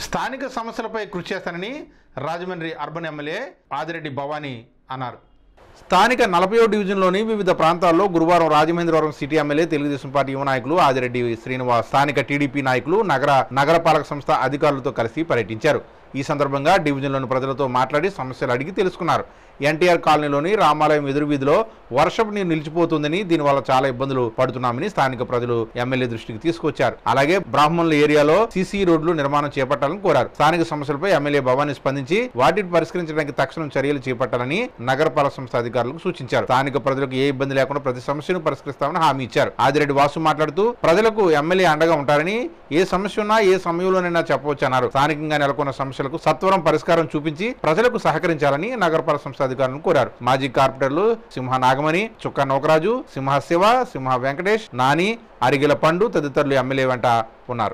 స్థానిక సమస్యలపై కృషి చేస్తానని రాజమండ్రి అర్బన్ ఎమ్మెల్యే ఆదిరెడ్డి భవానీ అన్నారు స్థానిక నలభయో డివిజన్లోని వివిధ ప్రాంతాల్లో గురువారం Rajamahendravaram city MLA Telugu Desam party యువ నాయకులు ఆదిరెడ్డి శ్రీనివాస్ స్థానిక టీడీపీ నాయకులు నగర నగరపాలక సంస్థ అధికారులతో కలిసి పర్యటించారు ఈ సందర్భంగా డివిజన్లోని ప్రజలతో మాట్లాడి సమస్యలు అడిగి తెలుసుకున్నారు ఎన్టీఆర్ కాలనీలోని రామాలయం ఎదురు వీధిలో వర్షపు నీరు నిలిచిపోతుందని దీనివల్ల చాలా ఇబ్బందులు పడుతున్నామని స్థానిక ప్రజలు ఎమ్మెల్యే దృష్టికి తీసుకొచ్చారు అలాగే బ్రాహ్మణుల ఏరియాలో సీసీ రోడ్లు నిర్మాణం చేపట్టాలని కోరారు స్థానిక సమస్యలపై ఎమ్మెల్యే భవానీ స్పందించి వాటిని పరిష్కరించడానికి తక్షణం చర్యలు చేపట్టాలని నగరపాలక సంస్థ అధికారులకు సూచించారు స్థానిక ప్రజలకు ఏ ఇబ్బంది లేకుండా ప్రతి సమస్యను పరిష్కరిస్తామని హామీ ఇచ్చారు ఆదిరెడ్డి వాసు మాట్లాడుతూ ప్రజలకు ఎమ్మెల్యే అండగా ఉంటారని ఏ సమస్య ఉన్నా ఏ సమయంలోనైనా చెప్పవచ్చన్నారు స్థానికంగా నెలకొన్న సమస్యలకు సత్వరం పరిష్కారం చూపించి ప్రజలకు సహకరించాలని నగరపాలక సంస్థ అధికారులను కోరారు మాజీ కార్పొరేటర్లు సింహ నాగమణి చుక్క నోకరాజు సింహ శివ సింహ వెంకటేష్ నాని అరిగిల పండు తదితరులు ఎమ్మెల్యే వెంట ఉన్నారు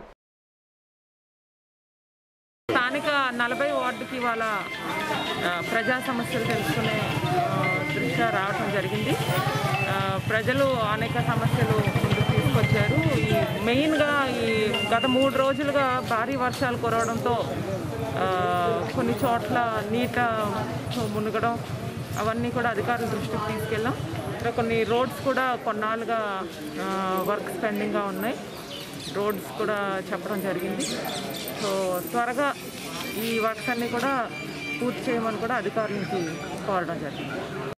స్థానిక నలభై వార్డుకి ఇవాళ ఆ, ప్రజా సమస్యలు తెలుసుకునే ఆ, దృష్ట్యా రావటం జరిగింది ఆ, ప్రజలు అనేక సమస్యలు ముందుకు తీసుకొచ్చారు ఈ మెయిన్గా ఈ గత మూడు రోజులుగా భారీ వర్షాలు కురవడంతో ఆ, కొన్ని చోట్ల నీట మునగడం అవన్నీ కూడా అధికారుల దృష్టికి తీసుకెళ్ళాం ఇక్కడ కొన్ని రోడ్స్ కూడా కొన్నాళ్ళుగా వర్క్స్ పెండింగ్గా ఉన్నాయి రోడ్స్ కూడా చెప్పడం జరిగింది సో త్వరగా ఈ వర్క్స్ అన్నీ కూడా పూర్తి చేయమని కూడా అధికారుల నుంచి కోరడం జరిగింది